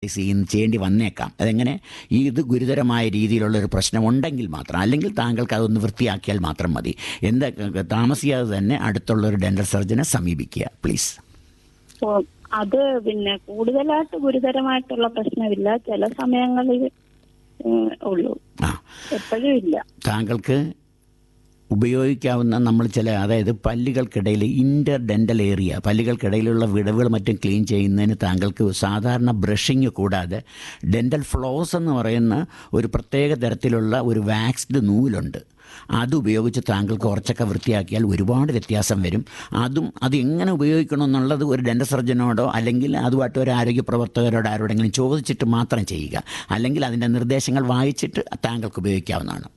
practice ചെയ്യുന്ന ചെയ്യേണ്ടി വന്നേക്കാം അതെങ്ങനെ ഈ ഇത് ഗുരുതരമായ രീതിയിലുള്ള ഒരു പ്രശ്നം ഉണ്ടെങ്കിൽ മാത്രം അല്ലെങ്കിൽ താങ്കൾക്ക് അതൊന്ന് വൃത്തിയാക്കിയാൽ മാത്രം മതി എന്താ താമസിയാതെ തന്നെ അടുത്തുള്ള ഒരു ഡെന്റൽ സർജനെ സമീപിക്കുക പ്ലീസ് ഓ, അത് പിന്നെ കൂടുതലായിട്ട് ഗുരുതരമായിട്ടുള്ള പ്രശ്നമില്ല ചില സമയങ്ങളിൽ ഉം, ഉള്ളൂ ആ എപ്പോഴും ഇല്ല താങ്കൾക്ക് ഉപയോഗിക്കാവുന്ന നമ്മൾ ചില അതായത് പല്ലുകൾക്കിടയിൽ ഇൻ്റർ ഡെൻ്റൽ ഏരിയ പല്ലുകൾക്കിടയിലുള്ള വിടവുകൾ മറ്റും ക്ലീൻ ചെയ്യുന്നതിന് താങ്കൾക്ക് സാധാരണ ബ്രഷിങ് കൂടാതെ ഡെൻ്റൽ ഫ്ലോസ് എന്ന് പറയുന്ന ഒരു പ്രത്യേക തരത്തിലുള്ള ഒരു വാക്സ്ഡ് നൂലുണ്ട് അത് ഉപയോഗിച്ച് താങ്കൾക്ക് കുറച്ചൊക്കെ വൃത്തിയാക്കിയാൽ ഒരുപാട് വ്യത്യാസം വരും അതും അത് എങ്ങനെ ഉപയോഗിക്കണം എന്നുള്ളത് ഒരു ഡെൻ്റൽ സർജനോടോ അല്ലെങ്കിൽ അതുമായിട്ട് ഒരു ആരോഗ്യ പ്രവർത്തകരോട് ആരോടെങ്കിലും ചോദിച്ചിട്ട് മാത്രം ചെയ്യുക അല്ലെങ്കിൽ അതിൻ്റെ നിർദ്ദേശങ്ങൾ വായിച്ചിട്ട് താങ്കൾക്ക് ഉപയോഗിക്കാവുന്നതാണ്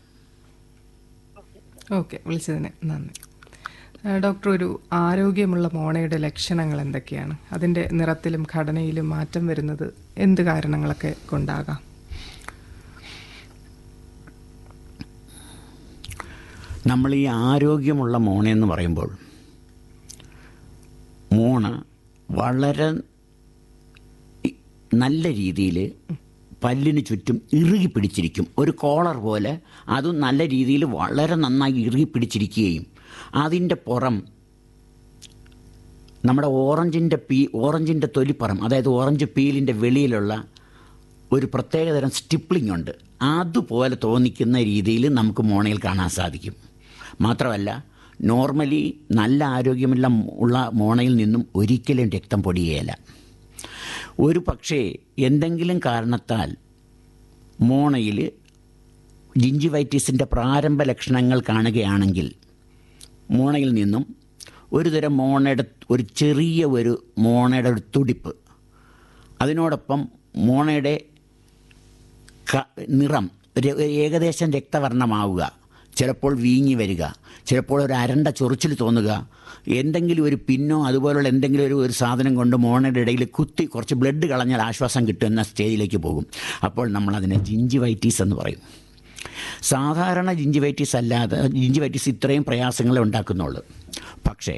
ഓക്കെ വിളിച്ചതിന് നന്ദി ആ, ഡോക്ടർ ഒരു ആരോഗ്യമുള്ള മോണയുടെ ലക്ഷണങ്ങൾ എന്തൊക്കെയാണ് അതിൻ്റെ നിറത്തിലും ഘടനയിലും മാറ്റം വരുന്നത് എന്ത് കാരണങ്ങളൊക്കെ കൊണ്ടാകാം നമ്മൾ ഈ ആരോഗ്യമുള്ള മോണയെന്ന് പറയുമ്പോൾ മോണ വളരെ ഇ- നല്ല രീതിയിൽ പല്ലിന് ചുറ്റും ഇറുകി പിടിച്ചിരിക്കും ഒരു കോളർ പോലെ അതും നല്ല രീതിയിൽ വളരെ നന്നായി ഇറുകി പിടിച്ചിരിക്കുകയും അതിൻ്റെ പുറം നമ്മുടെ ഓറഞ്ചിൻ്റെ പീ ഓറഞ്ചിൻ്റെ തൊലിപ്പുറം അതായത് ഓറഞ്ച് പീലിൻ്റെ വെളിയിലുള്ള ഒരു പ്രത്യേകതരം സ്റ്റിപ്ലിംഗ് ഉണ്ട് അതുപോലെ തോന്നിക്കുന്ന രീതിയിൽ നമുക്ക് മോണയിൽ കാണാൻ സാധിക്കും മാത്രമല്ല നോർമലി നല്ല ആരോഗ്യമുള്ള ഉള്ള മോണയിൽ നിന്നും ഒരിക്കലും രക്തം പൊടിയേല ഒരു പക്ഷേ എന്തെങ്കിലും കാരണത്താൽ മോണയിൽ ജിഞ്ചിവൈറ്റിസിൻ്റെ പ്രാരംഭ ലക്ഷണങ്ങൾ കാണുകയാണെങ്കിൽ മോണയിൽ നിന്നും ഒരു തരം മോണയുടെ ഒരു ചെറിയ ഒരു മോണയുടെ ഒരു തുടിപ്പ് അതിനോടൊപ്പം മോണയുടെ ക- നിറം ഒരു ഏകദേശം രക്തവർണ്ണമാവുക ചിലപ്പോൾ വീങ്ങി വരിക ചിലപ്പോൾ ഒരു അരണ്ട ചൊറിച്ചിൽ തോന്നുക എന്തെങ്കിലും ഒരു പിന്നോ അതുപോലുള്ള എന്തെങ്കിലും ഒരു ഒരു സാധനം കൊണ്ട് മോണയുടെ ഇടയിൽ കുത്തി കുറച്ച് ബ്ലഡ് കളഞ്ഞാൽ ആശ്വാസം കിട്ടുന്ന സ്റ്റേജിലേക്ക് പോകും അപ്പോൾ നമ്മളതിനെ ജിഞ്ചിവൈറ്റീസ് എന്ന് പറയും സാധാരണ ജിഞ്ചിവൈറ്റീസ് അല്ലാതെ ജിഞ്ചിവൈറ്റീസ് ഇത്രയും പ്രയാസങ്ങളെ ഉണ്ടാക്കുന്നുള്ളൂ പക്ഷേ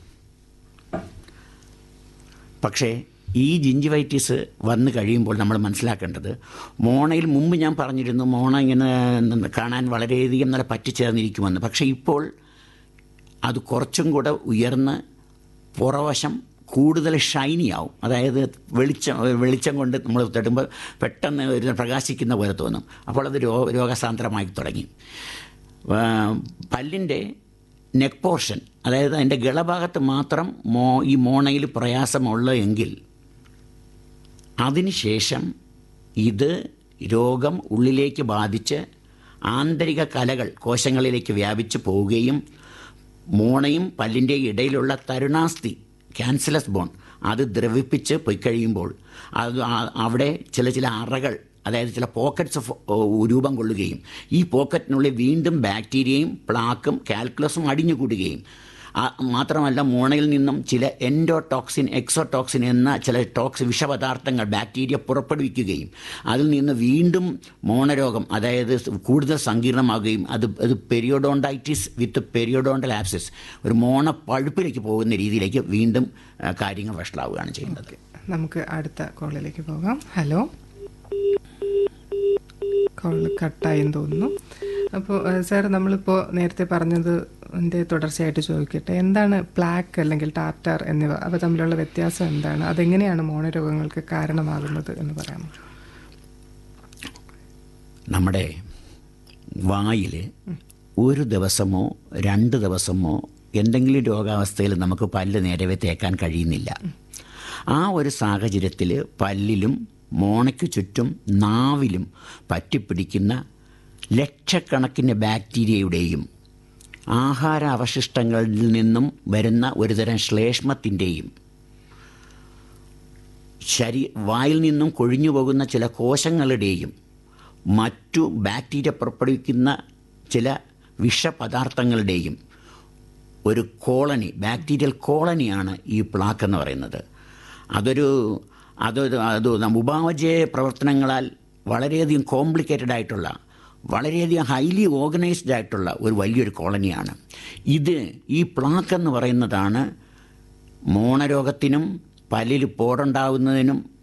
പക്ഷേ ഈ ജിഞ്ചിവൈറ്റിസ് വന്നു കഴിയുമ്പോൾ നമ്മൾ മനസ്സിലാക്കേണ്ടത് മോണയിൽ മുമ്പ് ഞാൻ പറഞ്ഞിരുന്നു മോണ ഇങ്ങനെ കാണാൻ വളരെയധികം നല്ല പറ്റിച്ചേർന്നിരിക്കുമെന്ന് പക്ഷേ ഇപ്പോൾ അത് കുറച്ചും കൂടെ ഉയർന്ന് പുറവശം കൂടുതൽ ഷൈനി ആവും അതായത് വെളിച്ചം വെളിച്ചം കൊണ്ട് നമ്മൾ തട്ടുമ്പോൾ പെട്ടെന്ന് ഒരു പ്രകാശിക്കുന്ന പോലെ തോന്നും അപ്പോൾ അത് രോ രോഗസാന്ദ്രമായി തുടങ്ങി ആ, പല്ലിൻ്റെ നെക്ക് പോർഷൻ അതായത് അതിൻ്റെ ഗളഭാഗത്ത് മാത്രം മോ ഈ മോണയിൽ പ്രയാസമുള്ള എങ്കിൽ അതിനുശേഷം ഇത് രോഗം ഉള്ളിലേക്ക് ബാധിച്ച് ആന്തരിക കലകൾ കോശങ്ങളിലേക്ക് വ്യാപിച്ച് പോവുകയും മോണയും പല്ലിൻ്റെ ഇടയിലുള്ള തരുണാസ്ഥി ക്യാൻസലസ് ബോൺ അത് ദ്രവിപ്പിച്ച് പോയി കഴിയുമ്പോൾ അത് ആ- അവിടെ ചില ചില അറകൾ അതായത് ചില പോക്കറ്റ്സ് രൂപം കൊള്ളുകയും ഈ പോക്കറ്റിനുള്ളിൽ വീണ്ടും ബാക്ടീരിയയും പ്ലാക്കും കാൽക്കുലസും അടിഞ്ഞുകൂടുകയും ആ- മാത്രമല്ല മോണയിൽ നിന്നും ചില എൻഡോടോക്സിൻ എക്സോടോക്സിൻ എന്ന ചില ടോക്സ് വിഷപദാർത്ഥങ്ങൾ ബാക്ടീരിയ പുറപ്പെടുവിക്കുകയും അതിൽ നിന്ന് വീണ്ടും മോണരോഗം അതായത് കൂടുതൽ സങ്കീർണമാകുകയും അത് അത് പെരിയോഡോണ്ടൈറ്റിസ് വിത്ത് പെരിയോഡോണ്ടൽ ആപ്സിസ് ഒരു മോണ പഴുപ്പിലേക്ക് പോകുന്ന രീതിയിലേക്ക് വീണ്ടും ആ, കാര്യങ്ങൾ വഷളാവുകയാണ് ചെയ്യുന്നത് നമുക്ക് അടുത്ത കോളിലേക്ക് പോകാം ഹലോ കോൾ കട്ടായെന്ന് തോന്നുന്നു അപ്പോൾ സാർ നമ്മളിപ്പോൾ നേരത്തെ പറഞ്ഞത് എൻ്റെ തുടർച്ചയായിട്ട് ചോദിക്കട്ടെ എന്താണ് പ്ലാക്ക് അല്ലെങ്കിൽ ടാറ്റാർ എന്നിവ അവ തമ്മിലുള്ള വ്യത്യാസം എന്താണ് അതെങ്ങനെയാണ് മോണരോഗങ്ങൾക്ക് കാരണമാകുന്നത് എന്ന് പറയാമോ നമ്മുടെ വായിൽ ഒരു ദിവസമോ രണ്ട് ദിവസമോ എന്തെങ്കിലും രോഗാവസ്ഥയിൽ നമുക്ക് പല്ല് നേരവേ തേക്കാൻ കഴിയുന്നില്ല ആ ഒരു സാഹചര്യത്തിൽ പല്ലിലും മോണയ്ക്ക് ചുറ്റും നാവിലും പറ്റിപ്പിടിക്കുന്ന ലക്ഷക്കണക്കിന് ബാക്ടീരിയയുടെയും ആഹാര അവശിഷ്ടങ്ങളിൽ നിന്നും വരുന്ന ഒരുതരം ശ്ലേഷ്മത്തിൻ്റെയും ശരീ വായിൽ നിന്നും കൊഴിഞ്ഞു പോകുന്ന ചില കോശങ്ങളുടെയും മറ്റു ബാക്ടീരിയ പുറപ്പെടുവിക്കുന്ന ചില വിഷപദാർത്ഥങ്ങളുടെയും ഒരു കോളനി ബാക്ടീരിയൽ കോളനിയാണ് ഈ പ്ലാക്ക് എന്ന് പറയുന്നത് അതൊരു അതൊരു അത് നം- ഉപാപചയ പ്രവർത്തനങ്ങളാൽ വളരെയധികം കോംപ്ലിക്കേറ്റഡ് ആയിട്ടുള്ള വളരെയധികം ഹൈലി ഓർഗനൈസ്ഡ് ആയിട്ടുള്ള ഒരു വലിയൊരു കോളനിയാണ് ഇത് ഈ പ്ലാക്ക് എന്ന് പറയുന്നതാണ് മോണരോഗത്തിനും പല്ലിൽ പോടുണ്ടാവുന്നതിനും